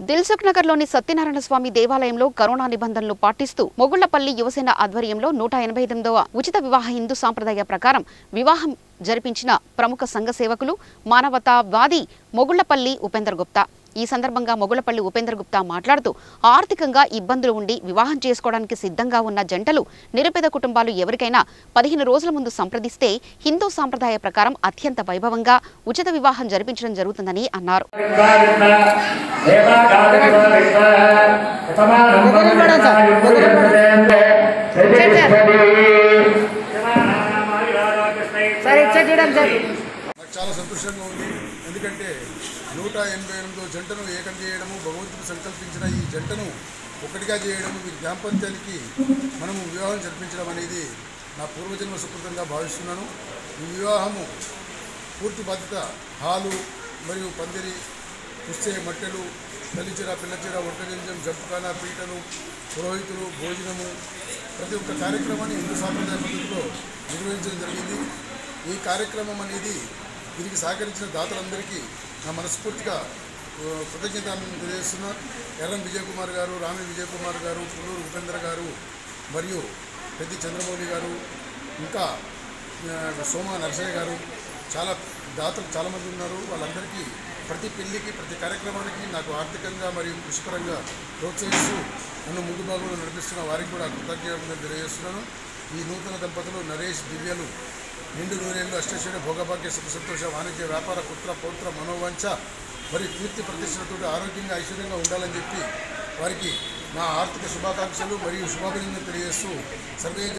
దిల్సుఖ్ నగర్లోని సత్యనారాయణ స్వామి దేవాలయంలో కరోనా నిబంధనలు పాటిస్తూ మొగుళ్లపల్లి యువసేన ఆధ్వర్యంలో నూట ఎనభై ఎనిమిదవ ఉచిత వివాహ హిందూ సాంప్రదాయ ప్రకారం వివాహం జరిపించిన ప్రముఖ సంఘ సేవకులు మానవతావాది మొగుళ్లపల్లి ఉపేందర్ గుప్తా ఈ సందర్భంగా మొగుళ్లపల్లి ఉపేందర్ గుప్తా మాట్లాడుతూ ఆర్థికంగా ఇబ్బందులు ఉండి వివాహం చేసుకోవడానికి సిద్ధంగా ఉన్న జంటలు నిరుపేద కుటుంబాలు ఎవరికైనా పదిహేను రోజుల ముందు సంప్రదిస్తే హిందూ సాంప్రదాయ ప్రకారం అత్యంత వైభవంగా ఉచిత వివాహం జరిపించడం జరుగుతుందని అన్నారు సరే ఇచ్చేయడం సార్ నాకు చాలా సంతోషంగా ఉంది ఎందుకంటే నూట ఎనభై ఎనిమిదో జంటను ఏకం చేయడము భగవంతుడు సంకల్పించిన ఈ జంటను ఒకటిగా చేయడము వీరి దాంపత్యానికి మనము వివాహం జరిపించడం అనేది నా పూర్వజన్మ సుకృతంగా భావిస్తున్నాను ఈ వివాహము పూర్తి బాధ్యత హాలు మరియు పందిరి పుస్తే మట్టెలు తల్లిచీర పిల్లచీర ఒట్టగంజం జంపుకాన పీటలు పురోహితులు భోజనము ప్రతి ఒక్క కార్యక్రమాన్ని హిందూ సాంప్రదాయ పద్ధతిలో నిర్వహించడం జరిగింది ఈ కార్యక్రమం అనేది దీనికి సహకరించిన దాతలందరికీ నా మనస్ఫూర్తిగా ఆ, కృతజ్ఞతలు తెలియజేస్తున్నా ఎర్రం విజయ్ కుమార్ గారు రామి విజయ్ కుమార్ గారు పుల్లూరు ఉపేంద్ర గారు మరియు పెద్ది చంద్రమౌళి గారు ఇంకా ఆ, సోమ నరసయ్య గారు చాలా దాతలు చాలామంది ఉన్నారు వాళ్ళందరికీ ప్రతి పెళ్లికి ప్రతి కార్యక్రమానికి నాకు ఆర్థికంగా మరియు కృషిపరంగా ప్రోత్సహిస్తూ నన్ను ముందు భాగంలో నడిపిస్తున్న వారికి కూడా కృతజ్ఞతలు తెలియజేస్తున్నాను ఈ నూతన దంపతులు నరేష్ దివ్యలు నిండు నూరేళ్ళు అష్టశ్వర భోగభాగ్య సుఖ సంతోష వాణిజ్య వ్యాపార పుత్ర పౌత్ర మనోవంచ మరియు కీర్తి ప్రతిష్టలతో ఆరోగ్యంగా ఐశ్వర్యంగా ఉండాలని చెప్పి వారికి నా ఆర్థిక శుభాకాంక్షలు మరియు శుభాభినందనలు తెలియజేస్తూ సర్వే